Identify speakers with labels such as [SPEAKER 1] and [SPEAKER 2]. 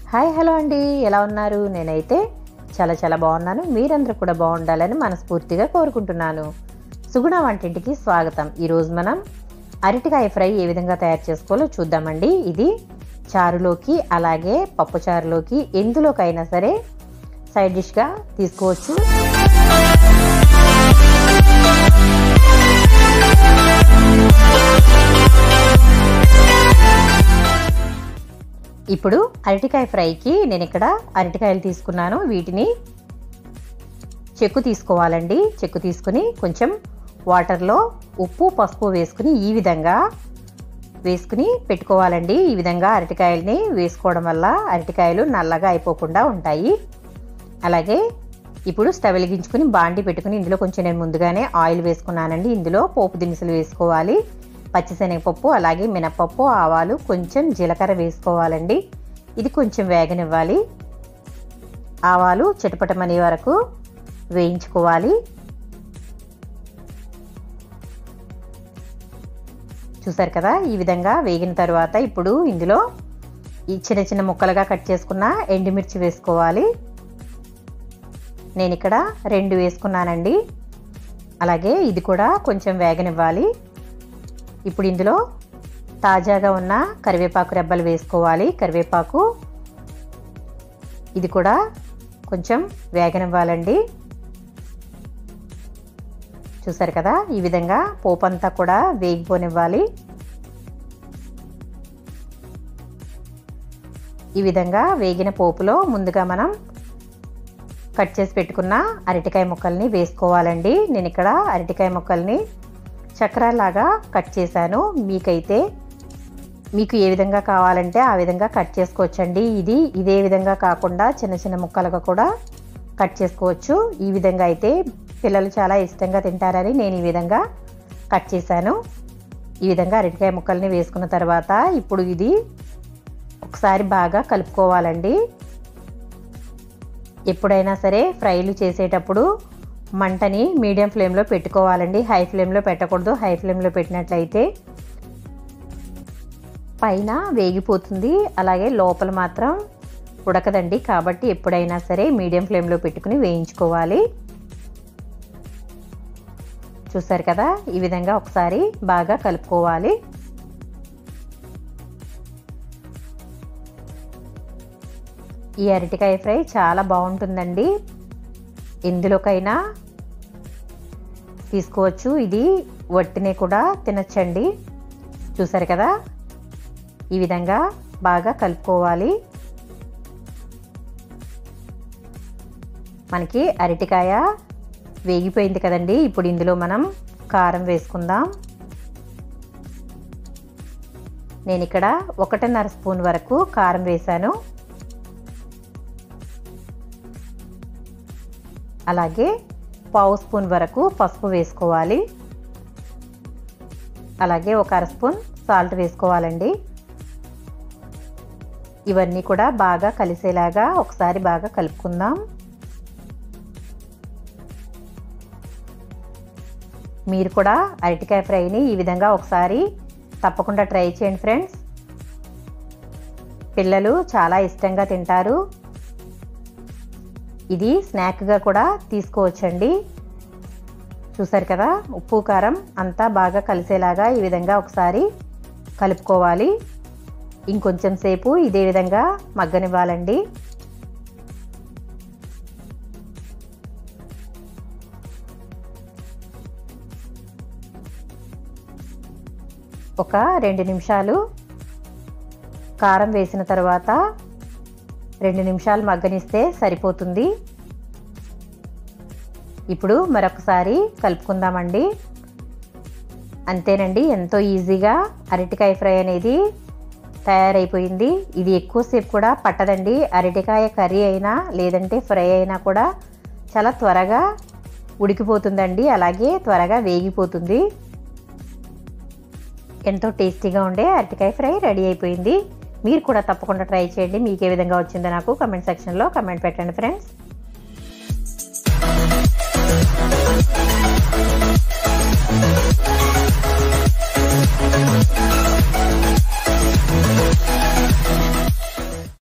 [SPEAKER 1] hi hello అండి ఎలా ఉన్నారు నేనైతే చాలా చాలా బాగున్నాను మీరందరూ కూడా బాగుండాలని మనస్ఫూర్తిగా కోరుకుంటున్నాను సుగుణ వంటింటికి స్వాగతం ఈరోజు మనం అరటికాయ ఫ్రై ఏ విధంగా తయారు చేసుకోవాలో చూద్దామండి ఇది చారులోకి అలాగే పప్పు చారులోకి ఎందులోకైనా సరే సైడ్ డిష్గా తీసుకోవచ్చు ఇప్పుడు అరటికాయ ఫ్రైకి నేను ఇక్కడ అరటికాయలు తీసుకున్నాను వీటిని చెక్కు తీసుకోవాలండి చెక్కు తీసుకుని కొంచెం వాటర్లో ఉప్పు పసుపు వేసుకుని ఈ విధంగా వేసుకుని పెట్టుకోవాలండి ఈ విధంగా అరటికాయలని వేసుకోవడం వల్ల అరటికాయలు నల్లగా అయిపోకుండా ఉంటాయి అలాగే ఇప్పుడు స్టవ్ వెలిగించుకుని బాండి పెట్టుకుని ఇందులో కొంచెం నేను ముందుగానే ఆయిల్ వేసుకున్నానండి ఇందులో పోపు దినుసులు వేసుకోవాలి పచ్చిశనగపప్పు అలాగే మినపప్పు ఆవాలు కొంచెం జీలకర్ర వేసుకోవాలండి ఇది కొంచెం వేగనివ్వాలి ఆవాలు చిటపటమనే వరకు వేయించుకోవాలి చూసారు కదా ఈ విధంగా వేగిన తర్వాత ఇప్పుడు ఇందులో ఈ చిన్న చిన్న ముక్కలుగా కట్ చేసుకున్న ఎండుమిర్చి వేసుకోవాలి నేను ఇక్కడ రెండు వేసుకున్నానండి అలాగే ఇది కూడా కొంచెం వేగనివ్వాలి ఇప్పుడు ఇందులో తాజాగా ఉన్న కరివేపాకు రెబ్బలు వేసుకోవాలి కరివేపాకు ఇది కూడా కొంచెం వేగనివ్వాలండి చూసారు కదా ఈ విధంగా పోపు అంతా కూడా వేగిపోనివ్వాలి ఈ విధంగా వేగిన పోపులో ముందుగా మనం కట్ చేసి పెట్టుకున్న అరటికాయ ముక్కల్ని వేసుకోవాలండి నేను ఇక్కడ అరటికాయ ముక్కల్ని చక్రాలాగా కట్ చేశాను మీకైతే మీకు ఏ విధంగా కావాలంటే ఆ విధంగా కట్ చేసుకోవచ్చండి ఇది ఇదే విధంగా కాకుండా చిన్న చిన్న ముక్కలుగా కూడా కట్ చేసుకోవచ్చు ఈ విధంగా అయితే పిల్లలు చాలా ఇష్టంగా తింటారని నేను ఈ విధంగా కట్ చేశాను ఈ విధంగా అరటికాయ ముక్కల్ని వేసుకున్న తర్వాత ఇప్పుడు ఇది ఒకసారి బాగా కలుపుకోవాలండి ఎప్పుడైనా సరే ఫ్రైలు చేసేటప్పుడు మంటని మీడియం ఫ్లేమ్లో పెట్టుకోవాలండి హై ఫ్లేమ్లో పెట్టకూడదు హై ఫ్లేమ్లో పెట్టినట్లయితే పైన వేగిపోతుంది అలాగే లోపల మాత్రం ఉడకదండి కాబట్టి ఎప్పుడైనా సరే మీడియం ఫ్లేమ్లో పెట్టుకుని వేయించుకోవాలి చూసారు కదా ఈ విధంగా ఒకసారి బాగా కలుపుకోవాలి ఈ అరటికాయ ఫ్రై చాలా బాగుంటుందండి ఎందులోకైనా తీసుకోవచ్చు ఇది వట్టినే కూడా తినచ్చండి చూసారు కదా ఈ విధంగా బాగా కలుపుకోవాలి మనకి అరటికాయ వేగిపోయింది కదండి ఇప్పుడు ఇందులో మనం కారం వేసుకుందాం నేను ఇక్కడ ఒకటిన్నర స్పూన్ వరకు కారం వేశాను అలాగే పావు స్పూన్ వరకు పసుపు వేసుకోవాలి అలాగే ఒక అర స్పూన్ సాల్ట్ వేసుకోవాలండి ఇవన్నీ కూడా బాగా కలిసేలాగా ఒకసారి బాగా కలుపుకుందాం మీరు కూడా అరటికాయ ఫ్రైని ఈ విధంగా ఒకసారి తప్పకుండా ట్రై చేయండి ఫ్రెండ్స్ పిల్లలు చాలా ఇష్టంగా తింటారు ఇది స్నాక్గా కూడా తీసుకోవచ్చండి చూసారు కదా ఉప్పు కారం అంతా బాగా కలిసేలాగా ఈ విధంగా ఒకసారి కలుపుకోవాలి ఇంకొంచెం సేపు ఇదే విధంగా మగ్గనివ్వాలండి ఒక రెండు నిమిషాలు కారం వేసిన తర్వాత రెండు నిమిషాలు మగ్గనిస్తే సరిపోతుంది ఇప్పుడు మరొకసారి కలుపుకుందామండి అంతేనండి ఎంతో ఈజీగా అరటికాయ ఫ్రై అనేది తయారైపోయింది ఇది ఎక్కువసేపు కూడా పట్టదండి అరటికాయ కర్రీ అయినా లేదంటే ఫ్రై అయినా కూడా చాలా త్వరగా ఉడికిపోతుందండి అలాగే త్వరగా వేగిపోతుంది ఎంతో టేస్టీగా ఉండే అరటికాయ ఫ్రై రెడీ అయిపోయింది మీరు కూడా తప్పకుండా ట్రై చేయండి మీకు ఏ విధంగా వచ్చిందో నాకు కమెంట్ సెక్షన్లో కమెంట్ పెట్టండి ఫ్రెండ్స్